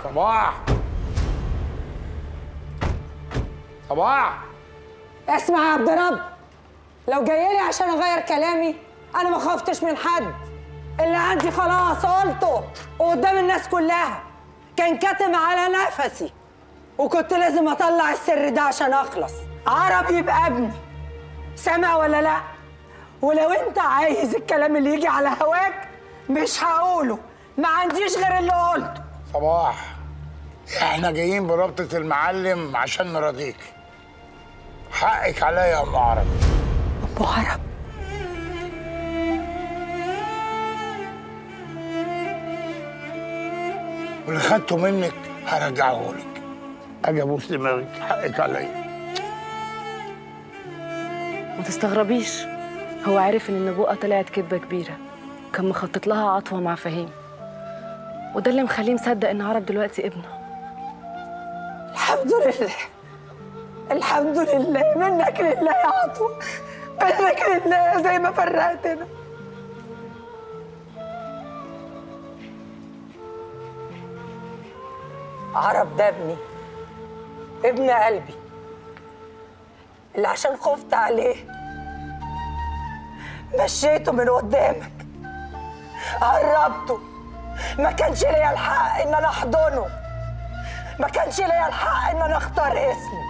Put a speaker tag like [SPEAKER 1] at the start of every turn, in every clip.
[SPEAKER 1] صباح صباح
[SPEAKER 2] اسمع يا عبد رب لو جاي لي عشان اغير كلامي انا ما خفتش من حد اللي عندي خلاص قلته وقدام الناس كلها كان كاتم على نفسي وكنت لازم اطلع السر ده عشان اخلص عرب يبقى ابني سامع ولا لا ولو انت عايز الكلام اللي يجي على هواك مش هقوله ما عنديش غير اللي قلته
[SPEAKER 1] صباح احنا جايين بربطة المعلم عشان نراضيك حقك عليا يا ام عرب
[SPEAKER 2] ابو عرب
[SPEAKER 1] واللي خدته منك هرجعه لك اجي ابوس دماغك حقك عليا
[SPEAKER 3] ما تستغربيش هو عارف ان النبوءة طلعت كذبة كبيرة كان مخطط لها عطوة مع فهيم وده اللي مخليه مصدق ان عرب دلوقتي ابنه
[SPEAKER 2] الحمد لله الحمد لله منك لله يا عطوة منك لله زي ما فرقتنا عرب ده ابني ابن قلبي اللي عشان خفت عليه مشيته من قدامك قربته ما كانش ليا الحق ان انا احضنه ما كانش ليا الحق ان انا اختار اسمه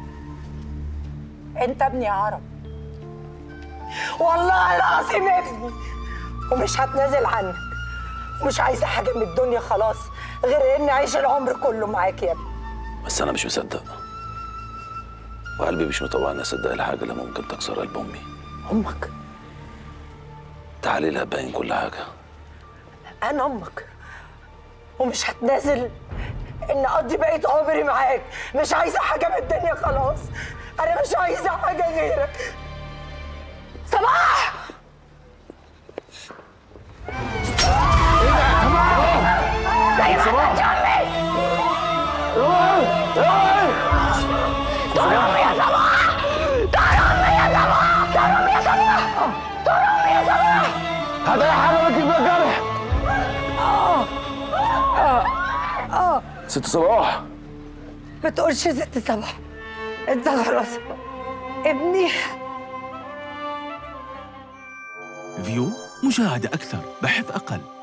[SPEAKER 2] انت ابني يا عرب والله العظيم ابني ومش هتنازل عنك ومش عايزه حاجه من الدنيا خلاص غير اني اعيش العمر كله معاك يا ابني
[SPEAKER 4] بس انا مش مصدق وقلبي مش مطوعني اصدق الحاجه اللي ممكن تكسر قلب امي
[SPEAKER 2] امك
[SPEAKER 4] تعالي لها باين كل حاجه
[SPEAKER 2] انا امك ومش هتنازل ان اقضي بقيه عمري معاك مش عايزه حاجه من الدنيا خلاص انا مش عايزه حاجه غيرك صباح
[SPEAKER 1] هذا حرمك بالجرح
[SPEAKER 4] ست صباح
[SPEAKER 2] ما تقولش ست صباح انت خلاص ابني
[SPEAKER 5] فيو مشاهدة أكثر بحث أقل